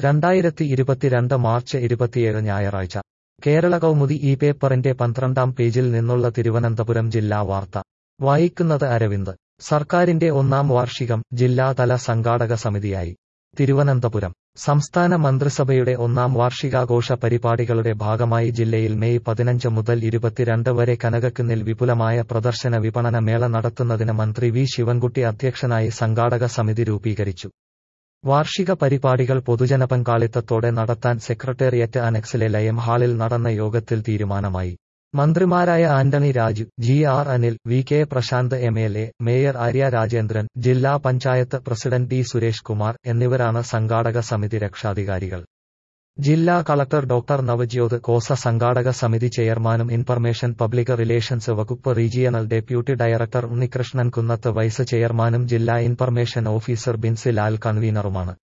രണ്ടായിരത്തി ഇരുപത്തിരണ്ട് മാർച്ച് ഇരുപത്തിയേഴ് ഞായറാഴ്ച കേരള കൗമുദി ഈ പേപ്പറിന്റെ പന്ത്രണ്ടാം പേജിൽ നിന്നുള്ള തിരുവനന്തപുരം ജില്ലാ വാർത്ത വായിക്കുന്നത് അരവിന്ദ് സർക്കാരിന്റെ ഒന്നാം വാർഷികം ജില്ലാതല സംഘാടക സമിതിയായി തിരുവനന്തപുരം സംസ്ഥാന മന്ത്രിസഭയുടെ ഒന്നാം വാർഷികാഘോഷ പരിപാടികളുടെ ഭാഗമായി ജില്ലയിൽ മെയ് പതിനഞ്ച് മുതൽ ഇരുപത്തിരണ്ട് വരെ കനകക്കുന്നിൽ വിപുലമായ പ്രദർശന വിപണന മേള നടത്തുന്നതിന് മന്ത്രി വി ശിവൻകുട്ടി അധ്യക്ഷനായി സംഘാടക സമിതി രൂപീകരിച്ചു വാർഷിക പരിപാടികൾ പൊതുജന പങ്കാളിത്തത്തോടെ നടത്താൻ സെക്രട്ടേറിയറ്റ് അനക്സിലെ ലയം ഹാളിൽ നടന്ന യോഗത്തിൽ തീരുമാനമായി മന്ത്രിമാരായ Antony Raju G R Anil V K Prashanth M L A mayor Arya Rajendran ജില്ലാ പഞ്ചായത്ത് പ്രസിഡന്റ് ടി സുരേഷ് കുമാർ എന്നിവരാണ് സംഘാടക സമിതി രക്ഷാധികാരികൾ ജില്ലാ കളക്ടർ ഡോക്ടർ നവജ്യോത് കോസ സംഘാടക സമിതി ചെയർമാനും ഇൻഫർമേഷൻ പബ്ലിക് റിലേഷൻസ് വകുപ്പ് regional deputy director Unnikrishnan Kunnath vice ചെയർമാനും ജില്ലാ ഇൻഫർമേഷൻ ഓഫീസർ ബിൻസി ലാൽ കൺവീനറുമാണ്